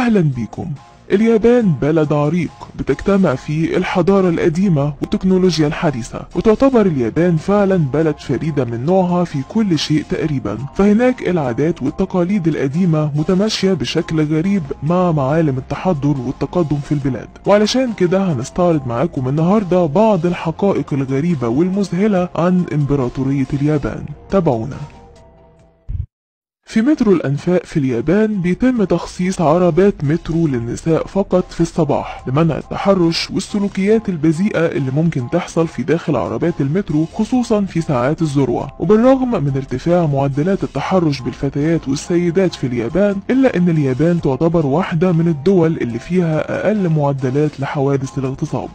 أهلا بيكم اليابان بلد عريق بتجتمع فيه الحضارة القديمة والتكنولوجيا الحديثة وتعتبر اليابان فعلا بلد فريدة من نوعها في كل شيء تقريبا فهناك العادات والتقاليد القديمة متماشية بشكل غريب مع معالم التحضر والتقدم في البلاد وعلشان كده هنستعرض معاكم النهاردة بعض الحقائق الغريبة والمذهلة عن إمبراطورية اليابان تابعونا في مترو الأنفاق في اليابان بيتم تخصيص عربات مترو للنساء فقط في الصباح لمنع التحرش والسلوكيات البذيئة اللي ممكن تحصل في داخل عربات المترو خصوصا في ساعات الذروة وبالرغم من ارتفاع معدلات التحرش بالفتيات والسيدات في اليابان إلا أن اليابان تعتبر واحدة من الدول اللي فيها أقل معدلات لحوادث الاغتصاب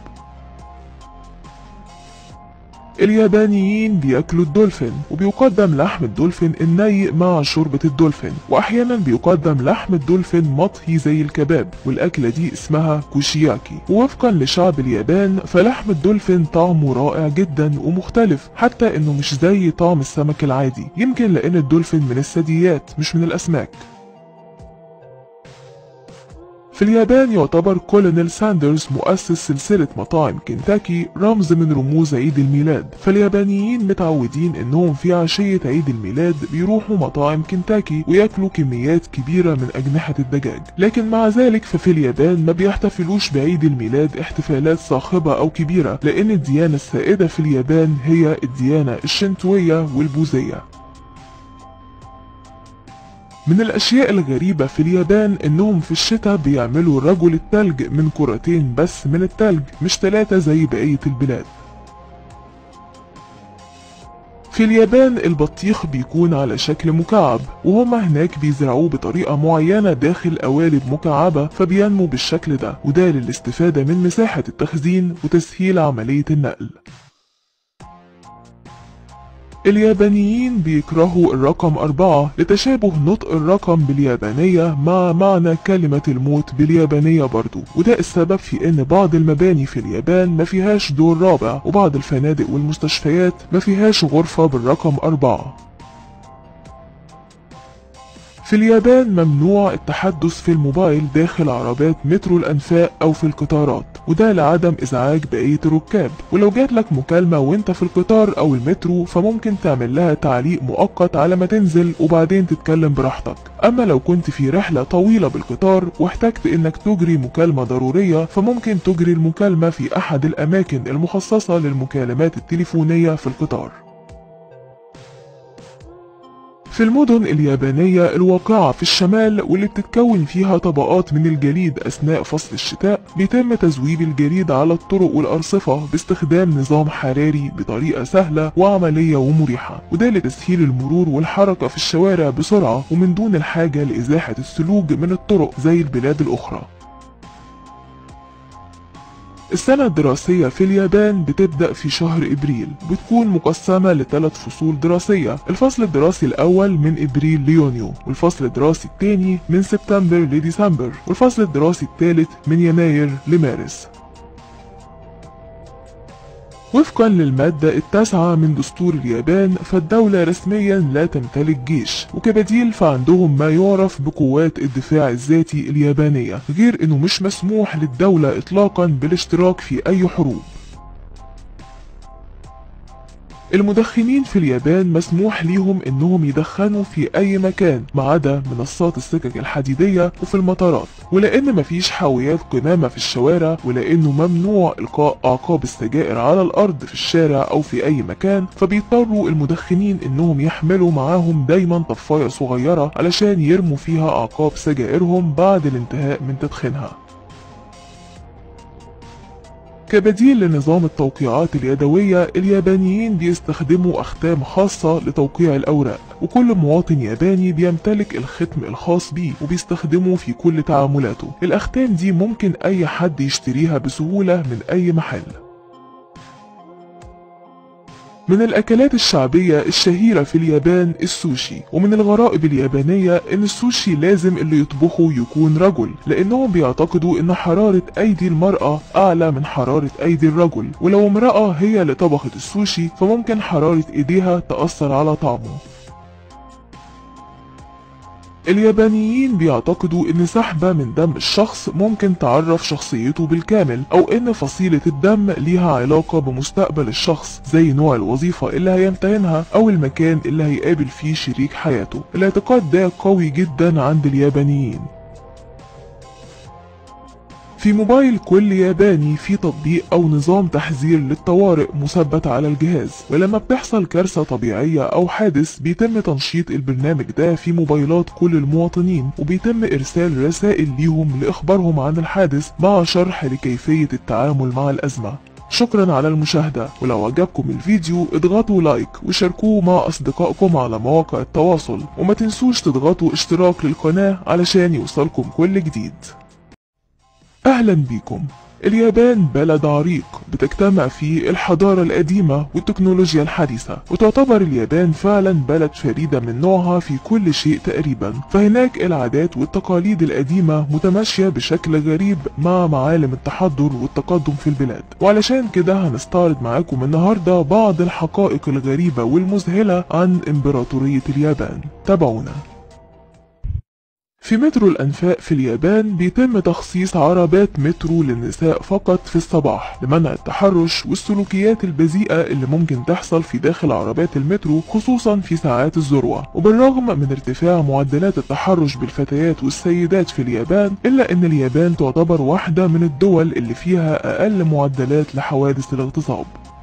اليابانيين بياكلوا الدولفين وبيقدم لحم الدولفين الني مع شوربة الدولفين واحيانا بيقدم لحم الدولفين مطهي زي الكباب والاكلة دي اسمها كوشياكي ووفقا لشعب اليابان فلحم الدولفين طعمه رائع جدا ومختلف حتى انه مش زي طعم السمك العادي يمكن لان الدولفين من الثدييات مش من الاسماك في اليابان يعتبر كولونيل ساندرز مؤسس سلسلة مطاعم كنتاكي رمز من رموز عيد الميلاد فاليابانيين متعودين انهم في عشية عيد الميلاد بيروحوا مطاعم كنتاكي وياكلوا كميات كبيرة من أجنحة الدجاج لكن مع ذلك ففي اليابان ما بيحتفلوش بعيد الميلاد احتفالات صاخبة أو كبيرة لأن الديانة السائدة في اليابان هي الديانة الشنتوية والبوذية من الأشياء الغريبة في اليابان إنهم في الشتاء بيعملوا رجل التلج من كرتين بس من التلج مش ثلاثة زي بقية البلاد في اليابان البطيخ بيكون على شكل مكعب وهما هناك بيزرعوه بطريقة معينة داخل قوالب مكعبة فبينمو بالشكل ده وده للاستفادة من مساحة التخزين وتسهيل عملية النقل اليابانيين بيكرهوا الرقم أربعة لتشابه نطق الرقم باليابانية مع معنى كلمة الموت باليابانية برضو وده السبب في ان بعض المباني في اليابان ما فيهاش دور رابع وبعض الفنادق والمستشفيات ما فيهاش غرفة بالرقم أربعة في اليابان ممنوع التحدث في الموبايل داخل عربات مترو الأنفاق أو في القطارات وده لعدم إزعاج بقية الركاب ولو جات لك مكالمة وانت في القطار أو المترو فممكن تعمل لها تعليق مؤقت على ما تنزل وبعدين تتكلم براحتك أما لو كنت في رحلة طويلة بالقطار واحتجت إنك تجري مكالمة ضرورية فممكن تجري المكالمة في أحد الأماكن المخصصة للمكالمات التليفونية في القطار في المدن اليابانية الواقعة في الشمال واللي بتتكون فيها طبقات من الجليد أثناء فصل الشتاء بيتم تذويب الجليد على الطرق والأرصفة باستخدام نظام حراري بطريقة سهلة وعملية ومريحة وده لتسهيل المرور والحركة في الشوارع بسرعة ومن دون الحاجة لإزاحة السلوج من الطرق زي البلاد الأخرى السنة الدراسية في اليابان بتبدأ في شهر إبريل بتكون مقسمة لثلاث فصول دراسية الفصل الدراسي الأول من إبريل ليونيو والفصل الدراسي الثاني من سبتمبر لديسمبر والفصل الدراسي الثالث من يناير لمارس وفقا للمادة التاسعة من دستور اليابان فالدولة رسميا لا تمتلك جيش وكبديل فعندهم ما يعرف بقوات الدفاع الذاتي اليابانية غير انه مش مسموح للدولة اطلاقا بالاشتراك في اي حروب المدخنين في اليابان مسموح ليهم انهم يدخنوا في اي مكان ما عدا منصات السكك الحديدية وفي المطارات ولان مفيش حاويات قمامة في الشوارع ولانه ممنوع القاء اعقاب السجائر على الارض في الشارع او في اي مكان فبيضطروا المدخنين انهم يحملوا معاهم دايما طفاية صغيرة علشان يرموا فيها اعقاب سجائرهم بعد الانتهاء من تدخينها كبديل لنظام التوقيعات اليدوية اليابانيين بيستخدموا أختام خاصة لتوقيع الأوراق وكل مواطن ياباني بيمتلك الختم الخاص بيه وبيستخدمه في كل تعاملاته الأختام دي ممكن أي حد يشتريها بسهولة من أي محل من الأكلات الشعبية الشهيرة في اليابان السوشي ومن الغرائب اليابانية إن السوشي لازم اللي يطبخه يكون رجل لأنهم بيعتقدوا إن حرارة أيدي المرأة أعلى من حرارة أيدي الرجل ولو امرأة هي اللي طبخت السوشي فممكن حرارة إيديها تأثر على طعمه اليابانيين بيعتقدوا ان سحبة من دم الشخص ممكن تعرف شخصيته بالكامل او ان فصيلة الدم ليها علاقة بمستقبل الشخص زي نوع الوظيفة اللي هيمتهنها او المكان اللي هيقابل فيه شريك حياته الاعتقاد ده قوي جدا عند اليابانيين في موبايل كل ياباني في تطبيق أو نظام تحذير للطوارئ مثبت على الجهاز ولما بتحصل كارثة طبيعية أو حادث بيتم تنشيط البرنامج ده في موبايلات كل المواطنين وبيتم إرسال رسائل ليهم لإخبارهم عن الحادث مع شرح لكيفية التعامل مع الأزمة شكرا على المشاهدة ولو عجبكم الفيديو اضغطوا لايك وشاركوه مع أصدقائكم على مواقع التواصل وما تنسوش تضغطوا اشتراك للقناة علشان يوصلكم كل جديد أهلا بيكم اليابان بلد عريق بتجتمع فيه الحضارة القديمة والتكنولوجيا الحديثة وتعتبر اليابان فعلا بلد فريدة من نوعها في كل شيء تقريبا فهناك العادات والتقاليد القديمة متماشية بشكل غريب مع معالم التحضر والتقدم في البلاد وعلشان كده هنستعرض معاكم النهاردة بعض الحقائق الغريبة والمذهلة عن إمبراطورية اليابان تابعونا في مترو الأنفاق في اليابان بيتم تخصيص عربات مترو للنساء فقط في الصباح لمنع التحرش والسلوكيات البذيئة اللي ممكن تحصل في داخل عربات المترو خصوصا في ساعات الذروة وبالرغم من ارتفاع معدلات التحرش بالفتيات والسيدات في اليابان إلا أن اليابان تعتبر واحدة من الدول اللي فيها أقل معدلات لحوادث الاغتصاب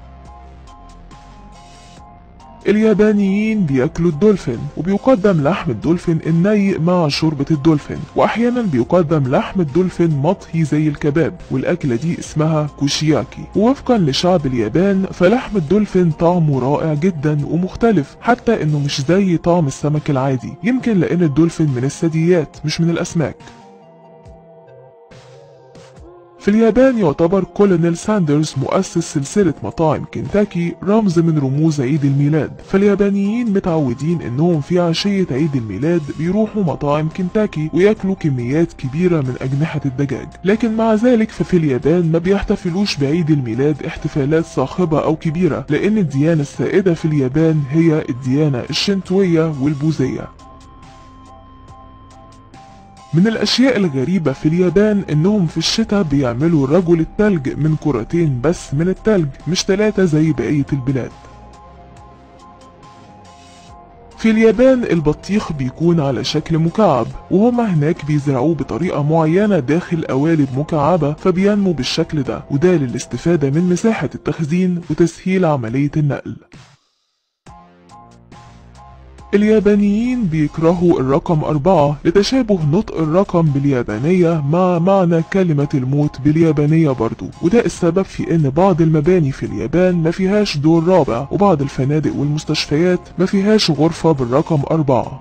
اليابانيين بياكلوا الدولفين وبيقدم لحم الدولفين الني مع شوربة الدولفين واحيانا بيقدم لحم الدولفين مطهي زي الكباب والاكلة دي اسمها كوشياكي ووفقا لشعب اليابان فلحم الدولفين طعمه رائع جدا ومختلف حتى انه مش زي طعم السمك العادي يمكن لان الدولفين من الثدييات مش من الاسماك في اليابان يعتبر كولونيل ساندرز مؤسس سلسلة مطاعم كنتاكي رمز من رموز عيد الميلاد فاليابانيين متعودين انهم في عشية عيد الميلاد بيروحوا مطاعم كنتاكي وياكلوا كميات كبيرة من أجنحة الدجاج لكن مع ذلك ففي اليابان ما بيحتفلوش بعيد الميلاد احتفالات صاخبة أو كبيرة لأن الديانة السائدة في اليابان هي الديانة الشنتوية والبوذية من الأشياء الغريبة في اليابان إنهم في الشتاء بيعملوا رجل التلج من كرتين بس من التلج مش ثلاثة زي بقية البلاد في اليابان البطيخ بيكون على شكل مكعب وهما هناك بيزرعوه بطريقة معينة داخل قوالب مكعبة فبينمو بالشكل ده وده للاستفادة من مساحة التخزين وتسهيل عملية النقل اليابانيين بيكرهوا الرقم أربعة لتشابه نطق الرقم باليابانية مع معنى كلمة الموت باليابانية برضو وده السبب في ان بعض المباني في اليابان ما فيهاش دور رابع وبعض الفنادق والمستشفيات ما فيهاش غرفة بالرقم أربعة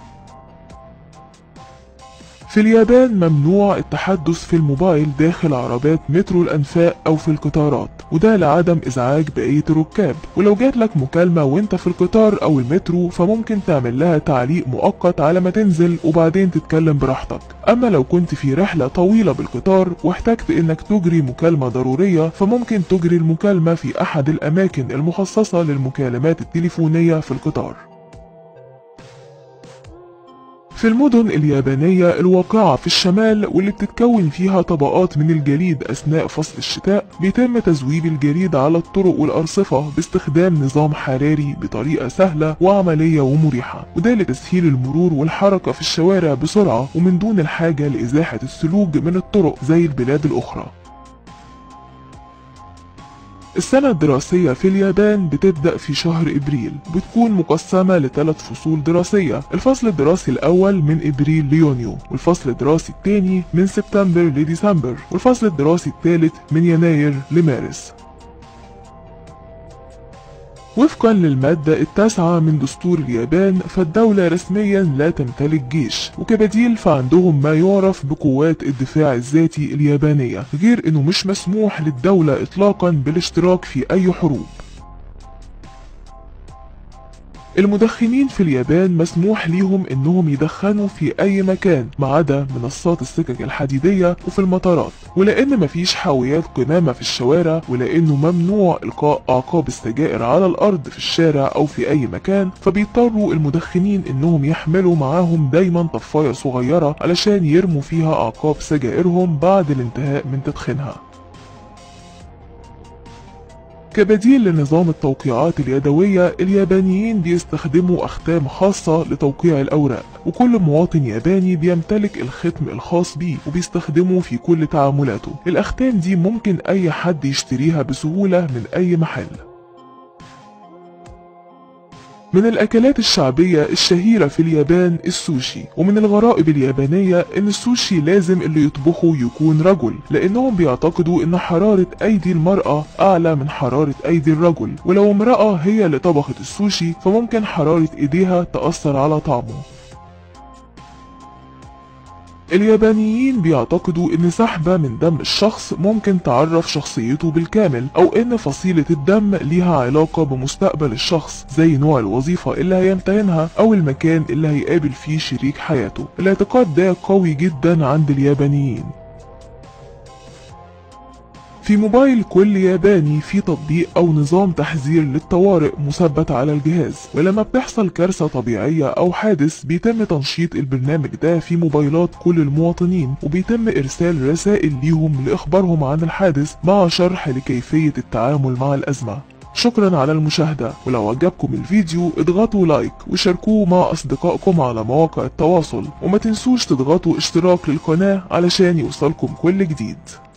في اليابان ممنوع التحدث في الموبايل داخل عربات مترو الأنفاق أو في القطارات وده لعدم إزعاج بقية الركاب ولو جات لك مكالمة وانت في القطار أو المترو فممكن تعمل لها تعليق مؤقت على ما تنزل وبعدين تتكلم براحتك أما لو كنت في رحلة طويلة بالقطار واحتجت إنك تجري مكالمة ضرورية فممكن تجري المكالمة في أحد الأماكن المخصصة للمكالمات التليفونية في القطار في المدن اليابانية الواقعة في الشمال واللي بتتكون فيها طبقات من الجليد أثناء فصل الشتاء بيتم تذويب الجليد على الطرق والأرصفة باستخدام نظام حراري بطريقة سهلة وعملية ومريحة وده لتسهيل المرور والحركة في الشوارع بسرعة ومن دون الحاجة لإزاحة السلوج من الطرق زي البلاد الأخرى السنة الدراسية في اليابان بتبدأ في شهر إبريل بتكون مقسمة لثلاث فصول دراسية الفصل الدراسي الأول من إبريل ليونيو والفصل الدراسي الثاني من سبتمبر لديسمبر والفصل الدراسي الثالث من يناير لمارس وفقا للمادة التاسعة من دستور اليابان فالدولة رسميا لا تمتلك جيش وكبديل فعندهم ما يعرف بقوات الدفاع الذاتي اليابانية غير انه مش مسموح للدولة اطلاقا بالاشتراك في اي حروب المدخنين في اليابان مسموح ليهم انهم يدخنوا في اي مكان ما عدا منصات السكك الحديدية وفي المطارات ولان مفيش حاويات قمامة في الشوارع ولانه ممنوع القاء اعقاب السجائر على الارض في الشارع او في اي مكان فبيضطروا المدخنين انهم يحملوا معاهم دايما طفاية صغيرة علشان يرموا فيها اعقاب سجائرهم بعد الانتهاء من تدخينها كبديل لنظام التوقيعات اليدوية اليابانيين بيستخدموا أختام خاصة لتوقيع الأوراق وكل مواطن ياباني بيمتلك الختم الخاص بيه وبيستخدمه في كل تعاملاته الأختام دي ممكن أي حد يشتريها بسهولة من أي محل من الأكلات الشعبية الشهيرة في اليابان السوشي ومن الغرائب اليابانية إن السوشي لازم اللي يطبخه يكون رجل لأنهم بيعتقدوا إن حرارة أيدي المرأة أعلى من حرارة أيدي الرجل ولو امرأة هي اللي طبخت السوشي فممكن حرارة إيديها تأثر على طعمه اليابانيين بيعتقدوا ان سحبة من دم الشخص ممكن تعرف شخصيته بالكامل او ان فصيلة الدم ليها علاقة بمستقبل الشخص زي نوع الوظيفة اللي هيمتهنها او المكان اللي هيقابل فيه شريك حياته الاعتقاد ده قوي جدا عند اليابانيين في موبايل كل ياباني في تطبيق أو نظام تحذير للطوارئ مثبت على الجهاز ولما بتحصل كارثة طبيعية أو حادث بيتم تنشيط البرنامج ده في موبايلات كل المواطنين وبيتم إرسال رسائل ليهم لإخبارهم عن الحادث مع شرح لكيفية التعامل مع الأزمة شكرا على المشاهدة ولو عجبكم الفيديو اضغطوا لايك وشاركوه مع أصدقائكم على مواقع التواصل وما تنسوش تضغطوا اشتراك للقناة علشان يوصلكم كل جديد